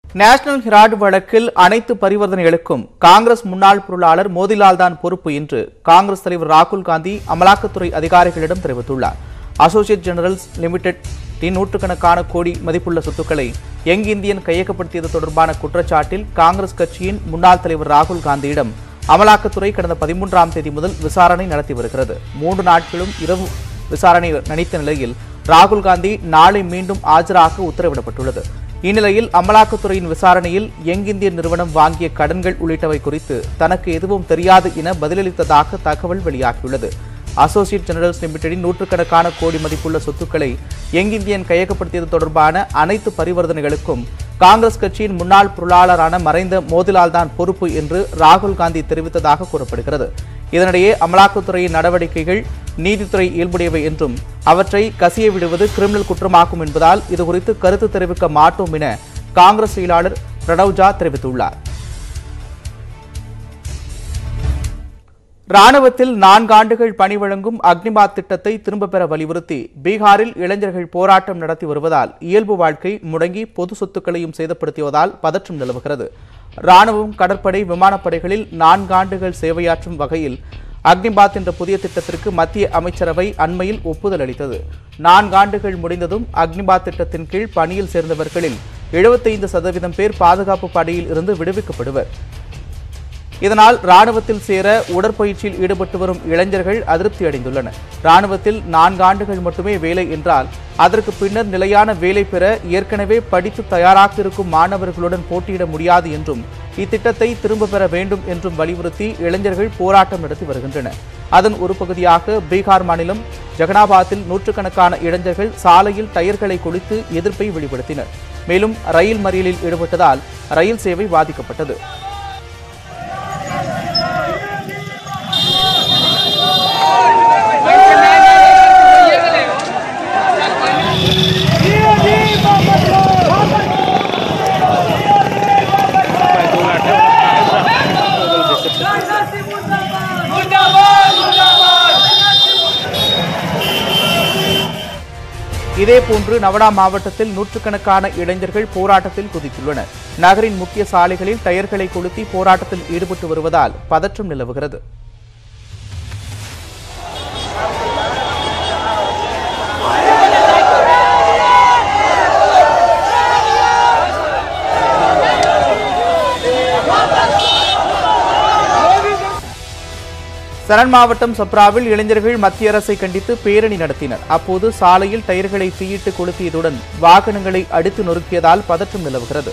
national Herald வழக்கில் அனைத்து பரிவர்த்தனைகளுக்கும் காங்கிரஸ் முன்னாள் பொருளாளர் மோதிலால் தான் பொறுப்பு என்று காங்கிரஸ் தலைவர் ராகுல் காந்தி அமலாக்கத்துறை அதிகாரிகளிடம் தெரிவித்துள்ளார் அசோசியேட் ஜெனரல்ஸ் லிமிடெட் நூற்றுக்கணக்கான கோடி மதிப்புள்ள சொத்துக்களை யங் இந்தியன் கையகப்படுத்தியது தொடர்பான குற்றச்சாட்டில் காங்கிரஸ் கட்சியின் முன்னாள் தலைவர் ராகுல் காந்தியிடம் அமலாக்கத்துறை கடந்த பதிமூன்றாம் தேதி முதல் விசாரணை நடத்தி வருகிறது மூன்று நாட்களும் இரவு விசாரணை நடித்த நிலையில் ராகுல் காந்தி நாளை மீண்டும் ஆஜராக உத்தரவிடப்பட்டுள்ளது இந்நிலையில் அமலாக்கத்துறையின் விசாரணையில் யங் இந்தியன் நிறுவனம் வாங்கிய கடன்கள் உள்ளிட்டவை குறித்து தனக்கு எதுவும் தெரியாது என பதிலளித்ததாக தகவல் வெளியாகியுள்ளது அசோசியேட் ஜெனரல்ஸ் லிமிடெடின் நூற்றுக்கணக்கான கோடி மதிப்புள்ள சொத்துக்களை யங் இந்தியன் கையகப்படுத்தியது தொடர்பான அனைத்து பரிவர்த்தனைகளுக்கும் காங்கிரஸ் கட்சியின் முன்னாள் பொருளாளரான மறைந்த மோதிலால் தான் பொறுப்பு என்று ராகுல் காந்தி தெரிவித்ததாக கூறப்படுகிறது இதனிடையே அமலாக்கத்துறையின் நடவடிக்கைகள் நீதித்துறை இயல்புடையவை என்றும் அவற்றை கசிய விடுவது கிரிமினல் குற்றமாகும் என்பதால் இதுகுறித்து கருத்து தெரிவிக்க மாட்டோம் என காங்கிரஸ் செயலாளர் பிரணவ்ஜா தெரிவித்துள்ளார் ராணுவத்தில் நான்காண்டுகள் பணி வழங்கும் அக்னிபாத் திட்டத்தை திரும்பப் பெற வலியுறுத்தி பீகாரில் இளைஞர்கள் போராட்டம் நடத்தி வருவதால் இயல்பு வாழ்க்கை முடங்கி பொது சொத்துக்களையும் சேதப்படுத்தியதால் பதற்றம் நிலவுகிறது ராணுவம் கடற்படை விமானப்படைகளில் நான்காண்டுகள் சேவையாற்றும் வகையில் அக்னிபாத் என்ற புதிய திட்டத்திற்கு மத்திய அமைச்சரவை அண்மையில் ஒப்புதல் அளித்தது நான்காண்டுகள் முடிந்ததும் அக்னிபாத் திட்டத்தின் கீழ் பணியில் சேர்ந்தவர்களில் எழுபத்தைந்து சதவீதம் பேர் பாதுகாப்பு படையில் இருந்து விடுவிக்கப்படுவர் இதனால் ராணுவத்தில் சேர உடற்பயிற்சியில் ஈடுபட்டு வரும் இளைஞர்கள் அதிருப்தி அடைந்துள்ளனர் ராணுவத்தில் நான்கு ஆண்டுகள் மட்டுமே வேலை என்றால் அதற்கு பின்னர் நிலையான வேலை பெற ஏற்கனவே படித்து தயாராக இருக்கும் மாணவர்களுடன் போட்டியிட முடியாது என்றும் இத்திட்டத்தை திரும்ப பெற வேண்டும் என்றும் வலியுறுத்தி இளைஞர்கள் போராட்டம் நடத்தி வருகின்றனர் அதன் ஒரு பகுதியாக பீகார் மாநிலம் ஜெகனாபாத்தில் நூற்றுக்கணக்கான இளைஞர்கள் சாலையில் டயர்களை கொளித்து எதிர்ப்பை வெளிப்படுத்தினர் மேலும் ரயில் மறியலில் ஈடுபட்டதால் ரயில் சேவை பாதிக்கப்பட்டது இதேபோன்று நவடா மாவட்டத்தில் நூற்றுக்கணக்கான இளைஞர்கள் போராட்டத்தில் குதித்துள்ளனர் நகரின் முக்கிய சாலைகளில் டயர்களை கொளுத்தி போராட்டத்தில் ஈடுபட்டு வருவதால் பதற்றம் நிலவுகிறது சரண் மாவட்டம் சப்ராவில் இளைஞர்கள் மத்திய அரசை கண்டித்து பேரணி நடத்தினர் அப்போது சாலையில் டயர்களை தீயிட்டு கொளுத்தியதுடன் வாகனங்களை அடித்து நொறுக்கியதால் பதற்றம் நிலவுகிறது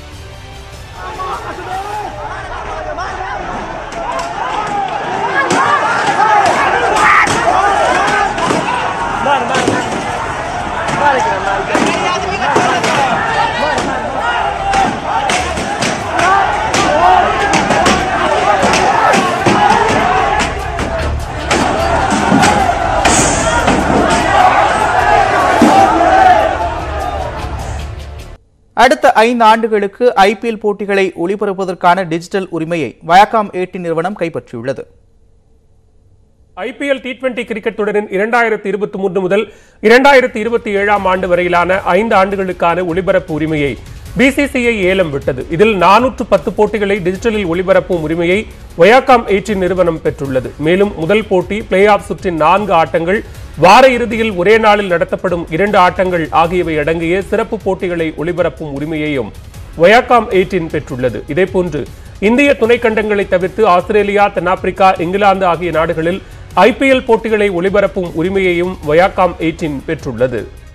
அடுத்த ஐந்து ஆண்டுகளுக்கு ஐபிஎல் போட்டிகளை ஒளிபரப்புவதற்கான டிஜிட்டல் உரிமையை வயாகாம் ஏட்டி நிறுவனம் கைப்பற்றியுள்ளது ஐபிஎல் டி டுவெண்டி கிரிக்கெட் தொடரின் இரண்டாயிரத்தி இருபத்தி மூன்று முதல் இரண்டாயிரத்தி இருபத்தி ஏழாம் ஆண்டு வரையிலான ஐந்து ஆண்டுகளுக்கான ஒளிபரப்பு உரிமையை பிசிசிஐ ஏலம் விட்டது இதில் நானூற்று பத்து போட்டிகளை டிஜிட்டலில் ஒளிபரப்பும் உரிமையை ஒயாகாம் எயிட்டின் நிறுவனம் பெற்றுள்ளது மேலும் முதல் போட்டி பிளே ஆஃப் சுற்றின் நான்கு ஆட்டங்கள் வார இறுதியில் ஒரே நாளில் நடத்தப்படும் இரண்டு ஆட்டங்கள் ஆகியவை அடங்கிய சிறப்பு போட்டிகளை ஒளிபரப்பும் உரிமையையும் ஒயாகாம் எயிட்டின் பெற்றுள்ளது இதேபோன்று இந்திய துணைக்கண்டங்களை தவிர்த்து ஆஸ்திரேலியா தென்னாப்பிரிக்கா இங்கிலாந்து ஆகிய நாடுகளில் ஐபிஎல் போட்டிகளை ஒளிபரப்பும் உரிமையையும் வயாகாம் எயிட்டின் பெற்றுள்ளது